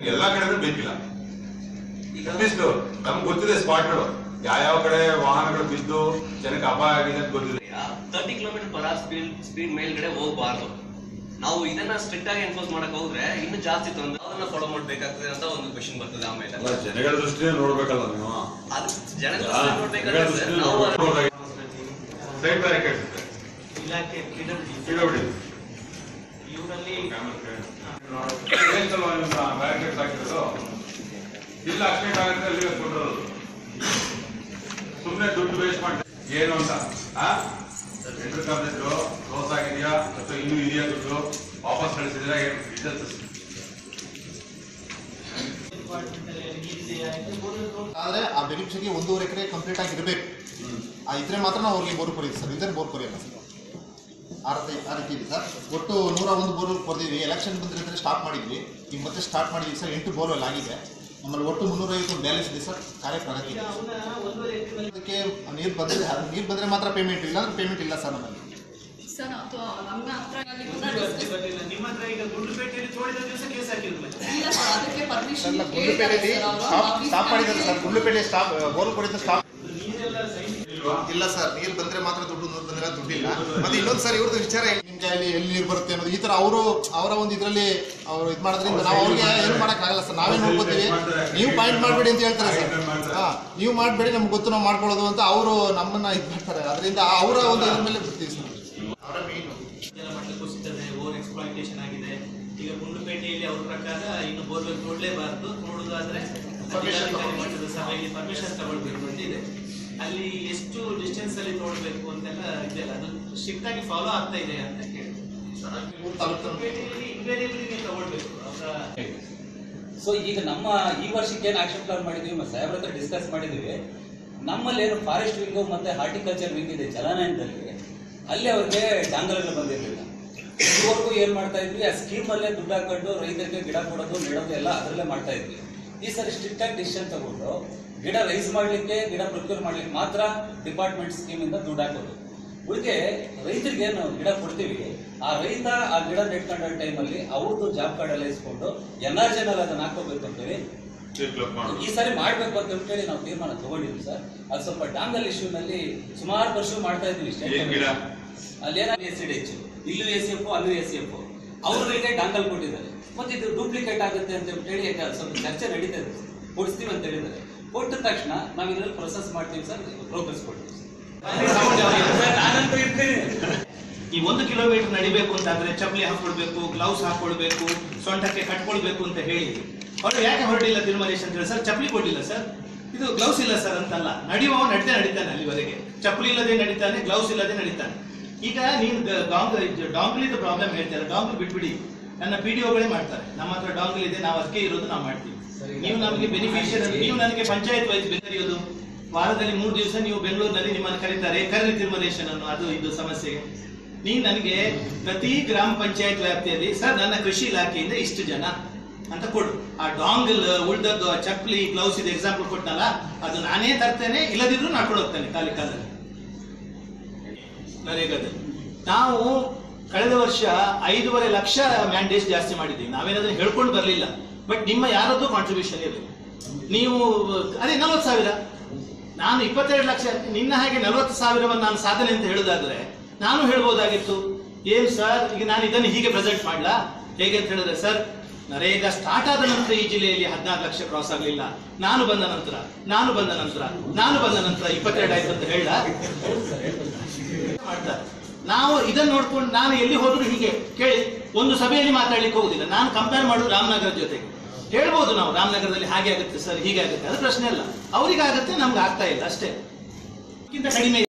ಎಲ್ಲಾ ಕಡೆ ಬೇಕಿಲ್ಲ ಅಟ್ಲೀಸ್ಟ್ ನಮ್ಗೆ ಗೊತ್ತಿದೆ ಸ್ಪಾಟ್ಗಳು ಯಾವ್ಯಾವ ಕಡೆ ವಾಹನಗಳು ಬಿದ್ದು ಜನಕ್ಕೆ ಅಪಾಯ ಆಗಿದೆ ಅಂತ ಗೊತ್ತಿದೆ thirty kilometre per hour speed speed ಮೇಲ್ಗಡೆ ಹೋಗಬಾರ್ದು ನಾವು ಇದನ್ನ ಸ್ಟ್ರಿಕ್ಟ್ ಆಗಿ ಎನ್ಫೋರ್ಸ್ ಮಾಡಕ್ ಹೋದ್ರೆ ಇನ್ನೂ ಜಾಸ್ತಿ ತೊಂದ್ರೆ ಅದನ್ನ ಫಾಲೋ ಮಾಡ್ಬೇಕಾಗ್ತದೆ ಅಂತ ಒಂದು ಕ್ವಶನ್ ಬರ್ತದೆ ಆಮೇಲೆ ಅಲ್ಲ ಜನಗಳ ದೃಷ್ಟಿನೇ ನೋಡ್ಬೇಕಲ್ಲ ನೀವು ಅದು ಜನಗಳ ಆ, ದೃಷ್ಟಿಯಿಂದ ಜನಗಳ ನೋಡ್ಬೇಕಾದ್ರೆ ದೃಷ್ಟಿನೇ ನಾವು ನೋಡ್ಬೇಕಾಗಿ- ಸೈಡ್ ಬ್ಯಾರಿಕೇಡ್ಸ್ ಇದೆ. ಇಲಾಖೆ ಇಡಬಿಡಿ. ಇವರಲ್ಲಿ ಏನ್ ಚಲೋ ನಿಮ್ಮ ಬ್ಯಾರಿಕೇಡ್ಸ್ ಹಾಕಿರೋದು ಇಲ್ಲ ಅಪ್ಡೇಟ್ ಆಗುತ್ತೆ ಅಲ್ಲಿ ಕೊಟ್ಟಿರೋದು ಸುಮ್ಮನೆ ದುಡ್ಡು ವೇಸ್ಟ್ ಮಾಡಿ ಏನು ಅಂತ ಆ ಎಂಟ್ರ್ ಕಂಪ್ಲೇಂಟು ಕ್ಲೋಸ್ ಆಗಿದೆಯಾ ಅಥವಾ ಇನ್ನೂ ಇದೆಯಾ ದುಡ್ಡು ವಾಪಸ್ ಕಳಿಸಿದ್ರೆ ಏನು ಡೀಟೇಲ್ಸ್ ಆದ್ರೆ ಆ ಬೆನಿಫಿಷರಿಗೆ ಒಂದೂವರೆ ಎಕರೆ ಕಂಪ್ಲೀಟ್ ಆಗಿ ಇರಬೇಕು ಆ ಇದ್ರೆ ಮಾತ್ರ ನಾವು ಅವ್ರಿಗೆ ಬೋರ್ ಕೊರಿಯೋದು ಸರ್ ಇದ್ರೆ ಬೋರ್ ಕೊರಿಯಲ್ಲ ಸರ್ ಆ ರೀತಿ ಆ ರೀತಿ ಇದೆ ಸರ್ ಒಟ್ಟು ನೂರ ಒಂದು ಬೋರ್ ಕೊರ್ದಿದ್ವಿ ಎಲೆಕ್ಷನ್ ಬಂದಿರೋದ್ರೆ ಸ್ಟಾಪ್ ಮಾಡಿದ್ವಿ ಈಗ ಮತ್ತೆ ಸ್ಟಾರ್ಟ್ ಮಾಡಿದ್ವಿ ಸರ್ ಎಂಟು ಬೋರ್ವೆಲ್ ಆಗಿದೆ ಆಮೇಲೆ ಒಟ್ಟು ಮುನ್ನೂರೈವತ್ತು ಬ್ಯಾಲೆನ್ಸ್ ಇದೆ ಸರ್ ಕಾರ್ಯ ಪ್ರಗತಿ ಇದೆ. ಅದಕ್ಕೆ ನೀರು ಬಂದರೆ ನೀರು ಬಂದರೆ ಮಾತ್ರ ಪೇಮೆಂಟ್ ಇಲ್ಲ ಅಂದ್ರೆ ಪೇಮೆಂಟ್ ಇಲ್ಲ ಸರ್ ನಮ್ಮಲ್ಲಿ ಸರ್ ಅದು ನಮ್ಮ ಹತ್ರ ಬರ್ಲಿಲ್ಲ ನಿಮ್ಮ ಹತ್ರ ಈಗ ಗುಂಡ್ಲುಪೇಟೆಯಲ್ಲಿ ತೋಡಿದ ದಿವಸ ಕೇಸ್ ಹಾಕಿದ್ರು ಇಲ್ಲ ಸರ್ ಅದಕ್ಕೆ ಪರ್ಮಿಷನ್ ಸರ್ ಗುಂಡ್ಲುಪೇಟೆಯಲ್ಲಿ ಸ್ಟಾಪ್ ಸ್ಟಾಪ್ ಮಾಡಿದ್ದಾರೆ ಸರ್ ಗುಂಡ್ಲುಪೇಟೆ ಸ್ಟಾಪ್ ಬೋರ್ ಕೊಡಿದ ಸ್ಟಾಪ್ ನೀರೆಲ್ಲ ಸೈನ್ ಇಲ್ಲ ಸರ್ ನೀರು ಬಂದ್ರೆ ಮಾತ್ರ ದುಡ್ಡು ನೂರು ಬಂದ್ರೆ ದುಡ್ಡಿಲ್ಲ ಮತ್ತೆ ಇನ್ನೊಂದು ಸರ್ ಇವ್ರದ್ದು ವಿಚಾರ ಏನು ನಿಮ್ ಕೈಯಲ್ಲಿ ಎಲ್ಲಿ ನೀರು ಬರುತ್ತೆ ಅನ್ನೋದು ಈ ತರ ಅವರು ಅವರ ಒಂದು ಇದರಲ್ಲಿ ಅವರು ಇದು ಮಾಡೋದ್ರಿಂದ ನಾವು ಅವ್ರಿಗೆ ಏನು ಆಗಲ್ಲ ಸರ್ ನಾವೇ ನೋಡ್ಕೋತೀವಿ ನೀವು ಪಾಯಿಂಟ್ ಮಾಡಬೇಡಿ ಅಂತ ಹೇಳ್ತಾರೆ ಸರ್ ಹಾ ನೀವು ಮಾಡಬೇಡಿ ನಮ್ಗೆ ಗೊತ್ತು ನಾವು ಮಾಡ್ಕೊಳ್ಳೋದು ಅಂತ ಅವರು ನಮ್ಮನ್ನ ಇದು ಮಾಡ್ತಾರೆ ಅದರಿಂದ ಅವರ ಒಂದು ಇದ್ರ ಮೇಲೆ ಬರ್ತೀವಿ ಸರ್ ಅವರ ಮೇನ್ ಜಲ ಮಟ್ಟ ಕುಸಿತದೆ ಓವರ್ ಎಕ್ಸ್ಪ್ಲಾಯಿಟೇಷನ್ ಆಗಿದೆ ಈಗ ಗುಂಡ್ಲುಪೇಟೆಯಲ್ಲಿ ಅವ್ರ ಪ್ರಕಾರ ಇನ್ನು ಬೋರ್ವೆಲ್ ನೋಡ್ಲೇಬಾರ್ದು ನೋಡುದಾದ್ರೆ ಜಿಲ್ಲಾಧಿಕಾರಿ ಮಟ್ಟದ ಸಭೆಯಲ್ಲಿ ಪರ್ಮಿಷನ್ ತಗೊಳ್ಬೇಕು ಅಂತ ಇದೆ ಅಲ್ಲಿ ಎಷ್ಟು ಡಿಸ್ಟೆನ್ಸ್ ಅಲ್ಲಿ ನೋಡ್ಬೇಕು ಅಂತೆಲ್ಲ ಇದೆಯಲ್ಲ ಅದು ಸ್ಟ್ರಿಕ್ಟ್ ಆಗಿ ಫಾಲೋ ಆಗ್ತಾ ಇದೆ ಅಂತ ಕೇಳಿ ಗುಂಡ್ಲುಪೇಟೆಯಲ್ಲಿ ಇನ್ವೇರಿಯಬಲಿ ತಗೊಳ್ಬೇಕು ಅವರ ಸೊ ಈಗ ನಮ್ಮ ಈ ವರ್ಷಕ್ಕೆ ಏನು ಆಕ್ಷನ್ ಪ್ಲಾನ್ ಮಾಡಿದ್ವಿ ಮತ್ತೆ ಸಾಹೇಬ್ರ ಹತ್ರ ಡಿಸ್ಕಸ್ ಮಾಡಿದ್ವಿ ನಮ್ಮಲ್ಲಿ ಏನು ಫಾರೆಸ್ಟ್ ವಿಂಗು ಮತ್ತೆ ಹಾರ್ಟಿಕಲ್ಚರ್ ವಿಂಗ್ ಇದೆ ಜಲಾನಯನದಲ್ಲಿ ಅಲ್ಲಿ ಅವ್ರಿಗೆ ಡಾಂಗಲ್ಗಳು ಬಂದಿರಲಿಲ್ಲ ಇದುವರೆಗೂ ಏನ್ ಮಾಡ್ತಾ ಇದ್ವಿ ಆ ಸ್ಕೀಮ್ ಅಲ್ಲೇ ದುಡ್ಡು ಹಾಕೊಂಡು ರೈತರಿಗೆ ಗಿಡ ಕೊಡೋದು ನೆಡೋದು ಎಲ್ಲ ಅದರಲ್ಲೇ ಮಾಡ್ತಾ ಇದ್ವಿ ಈ ಸರಿ ಸ್ಟ್ರಿಕ್ಟ್ ಆಗಿ ಡಿಸಿಷನ್ ತಗೊಂಡು ಗಿಡ ರೈಸ್ ಮಾಡ್ಲಿಕ್ಕೆ ಗಿಡ ಪ್ರೊಕ್ಯೂರ್ ಮಾಡ್ಲಿಕ್ಕೆ ಮಾತ್ರ ಡಿಪಾರ್ಟ್ಮೆಂಟ್ ಸ್ಕೀಮ್ ಇಂದ ದುಡ್ಡು ಹಾಕೋದು ಉಳಿಕೆ ರೈತರಿಗೆ ಏನು ಗಿಡ ಕೊಡ್ತೀವಿ ಆ ರೈತ ಆ ಗಿಡ ನೆಟ್ಕೊಂಡ ಟೈಮಲ್ಲಿ ಅವ್ರದ್ದು ಜಾಬ್ ಕಾರ್ಡ್ ಎಲ್ಲ ಇಸ್ಕೊಂಡು ಎನ್ ಆರ್ ಜನಲ್ಲಿ ಅದನ್ನ ಹಾಕೋಬೇಕು ಅಂತೇಳಿ ಈ ಸಾರಿ ಮಾಡ್ಬೇಕು ಅಂತ ಹೇಳಿ ನಾವು ತೀರ್ಮಾನ ತಗೊಂಡಿದ್ವಿ ಸರ್ ಅದು ಸ್ವಲ್ಪ ಡಾಂಗಲ್ ಇಶ್ಯೂನಲ್ಲಿ ಸುಮಾರು ವರ್ಷ ಮಾಡ್ತಾ ಇದ್ವಿ ಏನ್ ಗಿಡ? ಅಲ್ಲಿ ಏನಾದ್ರು ಎಸ್ ಎಚ್ ಇಲ್ಲೂ ಎಸ್ ಎಫ್ ಅಲ್ಲೂ ಎಸ್ ಎಫ್ ಅವ್ರಿಗೆ ಡಾಂಗಲ್ ಕೊಟ್ಟಿದ್ದಾರೆ ಮತ್ತೆ ಇದು ಡೂಪ್ಲಿಕೇಟ್ ಆಗುತ್ತೆ ಅಂತ ಹೇಳಿ ಯಾಕೆ ಸ್ವಲ್ಪ ಚರ್ಚೆ ನಡೀತಾ ಇದೆ ಕೊಡಿಸ್ತೀವಿ ಅಂತ ಹೇಳಿದ್ದಾರೆ ಕೊಟ್ಟ ತಕ್ಷಣ ನಾವು ಇದ್ರಲ್ಲಿ ಪ್ರೊಸೆಸ್ ಮಾಡ್ತೀವಿ ಸರ್ ಪ್ರೋಗ್ರೆಸ್ ಕೊಡ್ತೀವಿ ಸರ್ ನಾನಂತೂ ಇರ್ತೀನಿ ಈ ಒಂದು ಕಿಲೋಮೀಟರ್ ನಡಿಬೇಕು ಅಂತಾದ್ರೆ ಚಪ್ಪಲಿ ಹಾಕೊಳ್ಬೇಕು ಗ್ಲೌಸ್ ಹಾಕೊಳ್ಬೇಕು ಸೊಂಟಕ್ಕೆ ಕಟ್ಕೊಳ್ಬೇಕು ಅಂತ ಹೇಳಿ ಅವರು ಯಾಕೆ ಹೊರಡಿಲ್ಲ ತಿರುಮಲೇಶ್ ಅಂತ ಹೇಳಿ ಸರ್ ಚಪ್ಪಲಿ ಕೊಡ್ಲಿಲ್ಲ ಸರ್ ಇದು ಗ್ಲೌಸ್ ಇಲ್ಲ ಸರ್ ಅಂತಲ್ಲ ನಡೆಯುವವ ನಡೀತಾ ನಡೀತಾನೆ ಅಲ್ಲಿವರೆಗೆ ಚಪ್ಪಲಿ ಇಲ್ಲದೆ ನಡೀತಾನೆ ಗ್ಲೌಸ್ ಇಲ್ಲದೆ ನಡೀತಾನೆ ಈಗ ನೀನು ಡಾಂಗ್ಲಿದ ಪ್ರಾಬ್ಲಮ್ ಹೇಳ್ತಾರೆ ಡಾಂಗ್ಲ್ ಬಿಟ್ಬಿಡಿ ನನ್ನ ಪಿ ಡಿ ಒಗಳೇ ಮಾಡ್ತಾರೆ ನಮ್ಮ ಹತ್ರ ಡಾಂಗ್ಲ್ ಇದೆ ನಾವು ಅದಕ್ಕೆ ಇರೋದು ನಾವು ಮಾಡ್ತೀವಿ ನೀವು ನಮಗೆ ಬೆನಿಫಿಷಿಯರಿ ನೀವು ನನಗೆ ಪಂಚಾಯತ್ ವೈಸ್ ಬೆದರಿಯೋದು ವಾರದಲ್ಲಿ ಮೂರು ದಿವಸ ನೀವು ಬೆಂಗಳೂರಿನಲ್ಲಿ ನಿಮ್ಮನ್ನು ಕರೀತಾರೆ ಕರೀರಿ ತಿರುಮಲೇಶನ್ ಅನ್ನು ಅದು ಇದು ಸಮಸ್ಯೆಗೆ ನೀವು ನನಗೆ ಪ್ರತಿ ಗ್ರಾಮ ಪಂಚಾಯತ್ ವ್ಯಾಪ್ತಿಯಲ್ಲಿ ಸರ್ ನನ್ನ ಕೃಷಿ ಇಲಾಖೆಯಿಂದ ಇಷ್ಟು ಜನ ಅಂತ ಕೊಡು ಆ ಡಾಂಗಲ್ ಉಳ್ದದ್ದು ಆ ಚಪ್ಪಲಿ ಗ್ಲೌಸ್ ಇದು ಎಕ್ಸಾಂಪಲ್ ಕೊಟ್ಟನಲ್ಲ ಅದು ನಾನೇ ತರ್ತೇನೆ ಇಲ್ಲದಿದ್ರು ನಾಕೊಂಡು ಹೋಗ್ತೇನೆ ಖಾಲಿ ಕಾಲದಲ್ಲಿ ನರೇಗಾದಲ್ಲಿ ನಾವು ಕಳೆದ ವರ್ಷ ಐದೂವರೆ ಲಕ್ಷ ಮ್ಯಾಂಡೇಜ್ ಜಾಸ್ತಿ ಮಾಡಿದ್ದೀವಿ ನಾವೇನಾದ್ರೂ ಹೇಳ್ಕೊಂಡು ಬರಲಿಲ್ಲ ಬಟ್ ನಿಮ್ಮ ಯಾರದ್ದು ಕಾಂಟ್ರಿಬ್ಯೂಷನ್ ಇರಲಿಲ್ಲ ನೀವು ಅದೇ ನಲ್ವತ್ತು ಸಾವಿರ ನಾನು ಇಪ್ಪತ್ತೆರಡು ಲಕ್ಷ ನಿನ್ನ ಹಾಗೆ ನಲವತ್ತು ಸಾವಿರವನ್ನು ನಾನು ಸಾಧನೆ ಅಂತ ಹೇಳೋದಾದ್ರೆ ನಾನು ಹೇಳ್ಬೋದಾಗಿತ್ತು ಏನ್ ಸರ್ ಈಗ ನಾನು ಇದನ್ನು ಹೀಗೆ ಪ್ರೆಸೆಂಟ್ ಮಾಡ್ಲಾ ಹೇಗೆ ಅಂತ ಹೇಳಿದ್ರೆ ಸರ್ ನರೇಗಾ ಸ್ಟಾರ್ಟ್ ಆದ ನಂತರ ಈ ಜಿಲ್ಲೆಯಲ್ಲಿ ಹದಿನಾರು ಲಕ್ಷ ಕ್ರಾಸ್ ಆಗಲಿಲ್ಲ ನಾನು ಬಂದ ನಂತರ ನಾನು ಬಂದ ನಂತರ ನಾನು ಬಂದ ನಂತರ ಇಪ್ಪತ್ತೆರಡು ಆಯ್ತು ಅಂತ ಹೇಳ ಮಾಡ್ತಾರೆ ನಾವು ಇದನ್ನ ನೋಡ್ಕೊಂಡು ನಾನು ಎಲ್ಲಿ ಹೋದ್ರು ಹೀಗೆ ಕೇಳಿ ಒಂದು ಸಭೆಯಲ್ಲಿ ಮಾತಾಡ್ಲಿಕ್ಕೆ ಹೋಗುದಿಲ್ಲ ನಾನು ಕಂಪೇರ್ ಮಾಡೋದು ರಾಮನಗರ ಜೊತೆಗೆ ಹೇಳ್ಬೋದು ನಾವು ರಾಮನಗರದಲ್ಲಿ ಹಾಗೆ ಆಗುತ್ತೆ ಸರ್ ಹೀಗೆ ಆಗುತ್ತೆ ಅದು ಪ್ರಶ್ನೆ ಅಲ್ಲ ಅವ್ರಿಗೆ ಆಗುತ್ತೆ ನಮ್ಗೆ ಆಗ್ತಾ ಇಲ್ಲ ಅಷ್ಟೇ ಇದಕ್ಕಿಂತ ಕಡಿಮೆ